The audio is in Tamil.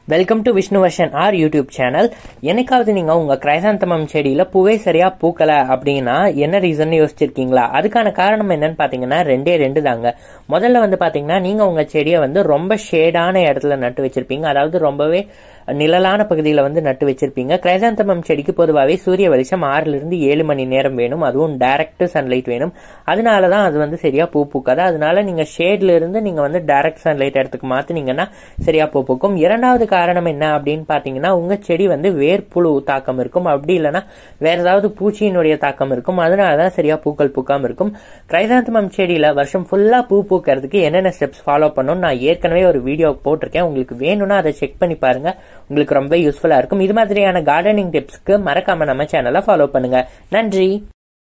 welcome to Vishnuvarshan R YouTube channel என்னைக்காவது நீங்கள் உங்கள் கிரைசாந்தமம் செடியில் பூவே சரியாக பூக்கலை அப்படின்னா என்ன ரீசன் யோசிச்சிருக்கீங்களா அதுக்கான காரணம் என்னன்னு பார்த்தீங்கன்னா ரெண்டே ரெண்டு தாங்க முதல்ல வந்து பார்த்தீங்கன்னா நீங்கள் உங்கள் செடியை வந்து ரொம்ப ஷேடான இடத்துல நட்டு வச்சிருப்பீங்க அதாவது ரொம்பவே நிழலான பகுதியில் வந்து நட்டு வச்சிருப்பீங்க கிரைசாந்தமம் செடிக்கு பொதுவாகவே சூரிய வெளிச்சம் ஆறிலிருந்து ஏழு மணி நேரம் வேணும் அதுவும் டைரக்ட் சன்லைட் வேணும் அதனால தான் அது வந்து சரியாக பூ பூக்காது அதனால நீங்கள் ஷேட்ல இருந்து நீங்கள் வந்து டைரக்ட் சன்லைட் இடத்துக்கு மாற்றினீங்கன்னா சரியாக பூ பூக்கும் இரண்டாவது காரணம் என்ன அப்படின்னு பார்த்தீங்கன்னா உங்கள் செடி வந்து வேர்ப்புழு தாக்கம் இருக்கும் அப்படி இல்லைன்னா வேற ஏதாவது பூச்சியினுடைய தாக்கம் இருக்கும் அதனால தான் சரியாக பூக்கள் பூக்காமல் இருக்கும் கிரைசாந்தமம் செடியில் வருஷம் ஃபுல்லாக பூ பூக்கிறதுக்கு என்னென்ன ஸ்டெப்ஸ் ஃபாலோ பண்ணணும்னு நான் ஏற்கனவே ஒரு வீடியோ போட்டிருக்கேன் உங்களுக்கு வேணும்னா அதை செக் பண்ணி பாருங்க உங்களுக்கு ரொம்ப யூஸ்ஃபுல்லாக இருக்கும் இது மாதிரியான கார்டனிங் டிப்ஸ்க்கு மறக்காம நம்ம சேனலை ஃபாலோ பண்ணுங்க நன்றி